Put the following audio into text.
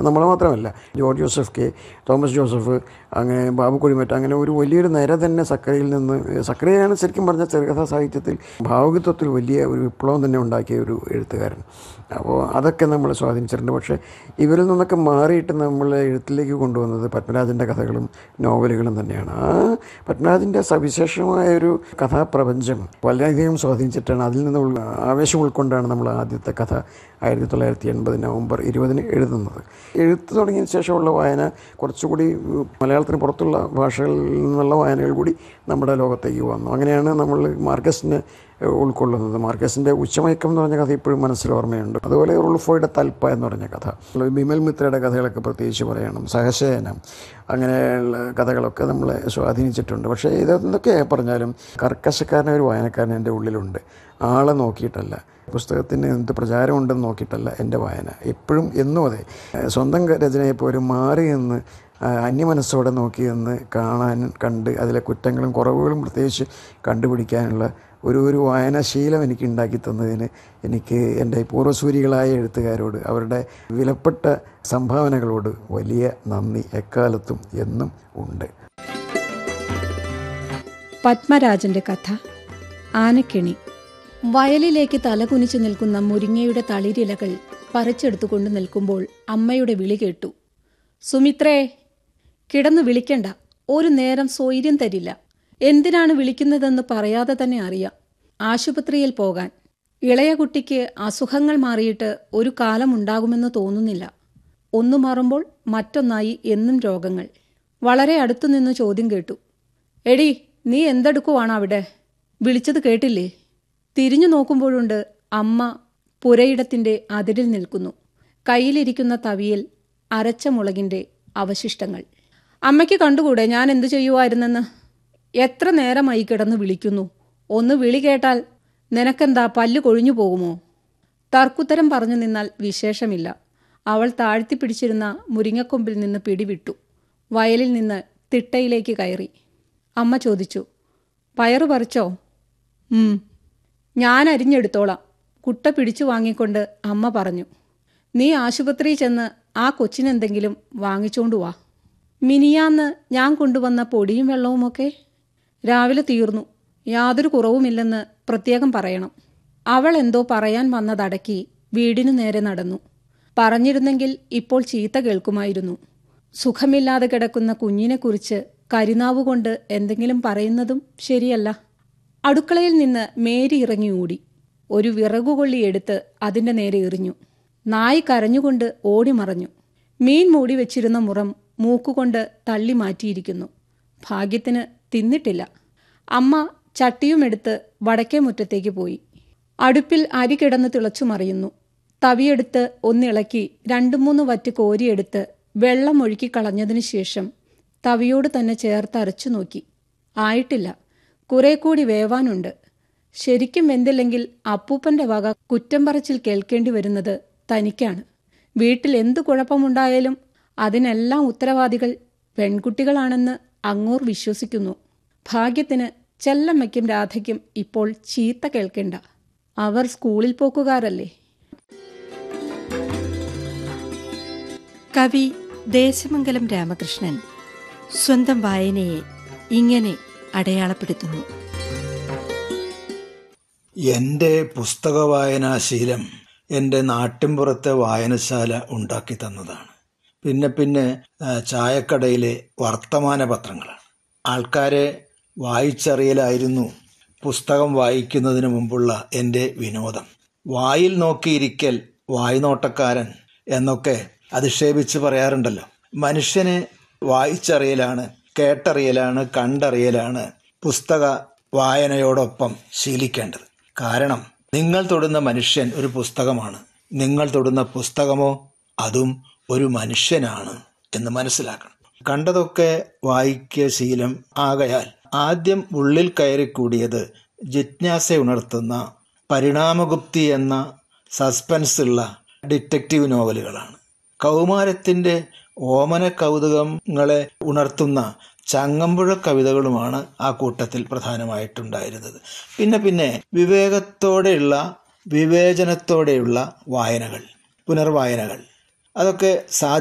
നമ്മൾ മാത്രമല്ല ജോർജ് ജോസഫ് കെ തോമസ് ജോസഫ് അങ്ങനെ ബാബു കുഴിമറ്റ അങ്ങനെ ഒരു വലിയൊരു നിര തന്നെ സക്കരയിൽ നിന്ന് സക്കരയാണ് ശരിക്കും പറഞ്ഞ ചെറുകഥാ സാഹിത്യത്തിൽ ഭാവുകത്വത്തിൽ വലിയ ഒരു വിപ്ലവം തന്നെ ഉണ്ടാക്കിയ ഒരു എഴുത്തുകാരൻ അപ്പോൾ അതൊക്കെ നമ്മൾ സ്വാധീനിച്ചിട്ടുണ്ട് പക്ഷേ ഇവരിൽ നിന്നൊക്കെ മാറിയിട്ട് നമ്മൾ എഴുത്തിലേക്ക് കൊണ്ടുവന്നത് പത്മരാജൻ്റെ കഥകളും നോവലുകളും തന്നെയാണ് ആ പത്മരാജൻ്റെ സവിശേഷമായ ഒരു കഥാപ്രപഞ്ചം വളരെയധികം സ്വാധീനിച്ചിട്ടാണ് അതിൽ നിന്ന് ഉൾ- ആവേശം ഉൾക്കൊണ്ടാണ് നമ്മൾ ആദ്യത്തെ കഥ ആയിരത്തി തൊള്ളായിരത്തി എൺപത് നവംബർ ഇരുപതിന് എഴുതുന്നത് എഴുത്ത് തുടങ്ങിയ ശേഷമുള്ള വായന കുറച്ചുകൂടി ഉം, മലയാളത്തിന് പുറത്തുള്ള ഭാഷകളിൽ നിന്നുള്ള വായനകൾ കൂടി നമ്മുടെ ലോകത്തേക്ക് വന്നു അങ്ങനെയാണ് നമ്മൾ മാർക്കസിനെ ഉൾക്കൊള്ളുന്നത് മാർക്കസിൻ്റെ ഉച്ചമയക്കം എന്ന് പറഞ്ഞ കഥ ഇപ്പോഴും മനസ്സിൽ ഓർമ്മയുണ്ട് അതുപോലെ റുൾഫോയുടെ തൽപ്പ എന്ന് പറഞ്ഞ കഥ ബിമൽ മിത്രയുടെ കഥകളൊക്കെ പ്രത്യേകിച്ച് പറയണം സഹശയനം അങ്ങനെയുള്ള കഥകളൊക്കെ നമ്മളെ സ്വാധീനിച്ചിട്ടുണ്ട് പക്ഷേ ഇതെന്തൊക്കെ പറഞ്ഞാലും കർക്കശക്കാരനായ ഒരു വായനക്കാരൻ എൻ്റെ ഉള്ളിലുണ്ട് ആളെ നോക്കിയിട്ടല്ല പുസ്തകത്തിന് എന്ത് പ്രചാരമുണ്ടെന്ന് നോക്കിയിട്ടല്ല എൻ്റെ വായന എപ്പോഴും എന്നും അതെ സ്വന്തം രചനയെപ്പോലും മാറി എന്ന് ആ, അന്യമനസ്സോടെ നോക്കി എന്ന് കാണാൻ കണ്ട് അതിലെ കുറ്റങ്ങളും കുറവുകളും പ്രത്യേകിച്ച് കണ്ടുപിടിക്കാനുള്ള ഒരു ഒരു വായനാശീലം എനിക്ക് ഉണ്ടാക്കി തന്നതിന് എനിക്ക് എൻ്റെ പൂർവ്വസൂരികളായ എഴുത്തുകാരോട് അവരുടെ വിലപ്പെട്ട സംഭാവനകളോട് വലിയ നന്ദി എക്കാലത്തും എന്നും ഉണ്ട് പത്മരാജന്റെ കഥ ആനക്കിണി വയലിലേക്ക് തലകുനിച്ചു നിൽക്കുന്ന മുരിങ്ങയുടെ തളിരിലകൾ പറിച്ചെടുത്തുകൊണ്ട് നിൽക്കുമ്പോൾ അമ്മയുടെ വിളി കേട്ടു സുമിത്രേ കിടന്നു വിളിക്കണ്ട ഒരു നേരം സ്വൈര്യം തരില്ല എന്തിനാണ് വിളിക്കുന്നതെന്ന് പറയാതെ തന്നെ അറിയാം ആശുപത്രിയിൽ പോകാൻ ഇളയ കുട്ടിക്ക് അസുഖങ്ങൾ മാറിയിട്ട് ഒരു കാലമുണ്ടാകുമെന്ന് തോന്നുന്നില്ല ഒന്നു മാറുമ്പോൾ മറ്റൊന്നായി എന്നും രോഗങ്ങൾ വളരെ അടുത്തുനിന്ന് ചോദ്യം കേട്ടു എടി നീ എന്തെടുക്കുവാണ് അവിടെ വിളിച്ചത് കേട്ടില്ലേ തിരിഞ്ഞു നോക്കുമ്പോഴുണ്ട് അമ്മ പുരയിടത്തിന്റെ അതിരിൽ നിൽക്കുന്നു കയ്യിലിരിക്കുന്ന തവിയിൽ അരച്ച മുളകിന്റെ അവശിഷ്ടങ്ങൾ അമ്മയ്ക്ക് കണ്ടുകൂടെ ഞാൻ എന്തു ചെയ്യുമായിരുന്നെന്ന് എത്ര നേരമായി കിടന്ന് വിളിക്കുന്നു ഒന്ന് വിളി കേട്ടാൽ നിനക്കെന്താ പല്ല് കൊഴിഞ്ഞു പോകുമോ തർക്കുത്തരം പറഞ്ഞു നിന്നാൽ വിശേഷമില്ല അവൾ താഴ്ത്തിപ്പിടിച്ചിരുന്ന മുരിങ്ങക്കൊമ്പിൽ നിന്ന് പിടിവിട്ടു വയലിൽ നിന്ന് തിട്ടയിലേക്ക് കയറി അമ്മ ചോദിച്ചു പയറു പറിച്ചോ ഉം ഞാൻ അരിഞ്ഞെടുത്തോളാം കുട്ട പിടിച്ചു വാങ്ങിക്കൊണ്ട് അമ്മ പറഞ്ഞു നീ ആശുപത്രിയിൽ ചെന്ന് ആ കൊച്ചിനെന്തെങ്കിലും വാങ്ങിച്ചോണ്ടു വാ മിനിയാന്ന് ഞാൻ കൊണ്ടുവന്ന പൊടിയും വെള്ളവുമൊക്കെ രാവിലെ തീർന്നു യാതൊരു കുറവുമില്ലെന്ന് പ്രത്യേകം പറയണം അവൾ എന്തോ പറയാൻ വന്നതടക്കി വീടിനു നേരെ നടന്നു പറഞ്ഞിരുന്നെങ്കിൽ ഇപ്പോൾ ചീത്ത കേൾക്കുമായിരുന്നു സുഖമില്ലാതെ കിടക്കുന്ന കുഞ്ഞിനെക്കുറിച്ച് കരിനാവുകൊണ്ട് എന്തെങ്കിലും പറയുന്നതും ശരിയല്ല അടുക്കളയിൽ നിന്ന് മേരി ഇറങ്ങി ഓടി ഒരു വിറകുകൊള്ളി എടുത്ത് അതിന്റെ നേരെ എറിഞ്ഞു നായി കരഞ്ഞുകൊണ്ട് ഓടിമറഞ്ഞു മീൻ മൂടി വെച്ചിരുന്ന മുറം മൂക്കുകൊണ്ട് തള്ളി മാറ്റിയിരിക്കുന്നു ഭാഗ്യത്തിന് തിന്നിട്ടില്ല അമ്മ ചട്ടിയുമെടുത്ത് വടക്കേ മുറ്റത്തേക്ക് പോയി അടുപ്പിൽ അരി കിടന്ന് തിളച്ചു മറിയുന്നു തവിയെടുത്ത് ഒന്നിളക്കി രണ്ടു മൂന്ന് വറ്റ് കോരിയെടുത്ത് വെള്ളം ഒഴുക്കി കളഞ്ഞതിനു ശേഷം തവിയോട് തന്നെ ചേർത്ത് അരച്ചു നോക്കി ആയിട്ടില്ല കുറെ കൂടി വേവാനുണ്ട് ശരിക്കും വെന്തില്ലെങ്കിൽ അപ്പൂപ്പന്റെ വക കുറ്റം പറച്ചിൽ കേൾക്കേണ്ടി വരുന്നത് തനിക്കാണ് വീട്ടിൽ എന്തു കുഴപ്പമുണ്ടായാലും അതിനെല്ലാം ഉത്തരവാദികൾ പെൺകുട്ടികളാണെന്ന് അങ്ങോർ വിശ്വസിക്കുന്നു ഭാഗ്യത്തിന് ചെല്ലമ്മയ്ക്കും രാധയ്ക്കും ഇപ്പോൾ ചീത്ത കേൾക്കേണ്ട അവർ സ്കൂളിൽ പോക്കുകാരല്ലേ കവി ദേശമംഗലം രാമകൃഷ്ണൻ സ്വന്തം വായനയെ ഇങ്ങനെ അടയാളപ്പെടുത്തുന്നു എൻ്റെ പുസ്തക വായനാശീലം എൻ്റെ നാട്ടിൻപുറത്തെ വായനശാല ഉണ്ടാക്കി തന്നതാണ് പിന്നെ പിന്നെ ആ, ചായക്കടയിലെ വർത്തമാന പത്രങ്ങളാണ് ആൾക്കാരെ വായിച്ചറിയലായിരുന്നു പുസ്തകം വായിക്കുന്നതിന് മുമ്പുള്ള എൻ്റെ വിനോദം വായിൽ നോക്കിയിരിക്കൽ വായ്നോട്ടക്കാരൻ എന്നൊക്കെ അധിക്ഷേപിച്ച് പറയാറുണ്ടല്ലോ മനുഷ്യനെ വായിച്ചറിയലാണ് കേട്ടറിയലാണ് കണ്ടറിയലാണ് പുസ്തക വായനയോടൊപ്പം ശീലിക്കേണ്ടത് കാരണം നിങ്ങൾ തൊടുന്ന മനുഷ്യൻ ഒരു പുസ്തകമാണ് നിങ്ങൾ തൊടുന്ന പുസ്തകമോ അതും ഒരു മനുഷ്യനാണ് എന്ന് മനസ്സിലാക്കണം കണ്ടതൊക്കെ വായിക്കുക ശീലം ആകയാൽ ആദ്യം ഉള്ളിൽ കയറിക്കൂടിയത് ജിജ്ഞാസ ഉണർത്തുന്ന പരിണാമഗുപ്തി എന്ന സസ്പെൻസ് ഉള്ള ഡിറ്റക്റ്റീവ് നോവലുകളാണ് കൗമാരത്തിന്റെ ഓമന കൗതുകങ്ങളെ ഉണർത്തുന്ന ചങ്ങമ്പുഴ കവിതകളുമാണ് ആ കൂട്ടത്തിൽ പ്രധാനമായിട്ടുണ്ടായിരുന്നത് പിന്നെ പിന്നെ വിവേകത്തോടെയുള്ള വിവേചനത്തോടെയുള്ള വായനകൾ പുനർവായനകൾ അതൊക്കെ സാ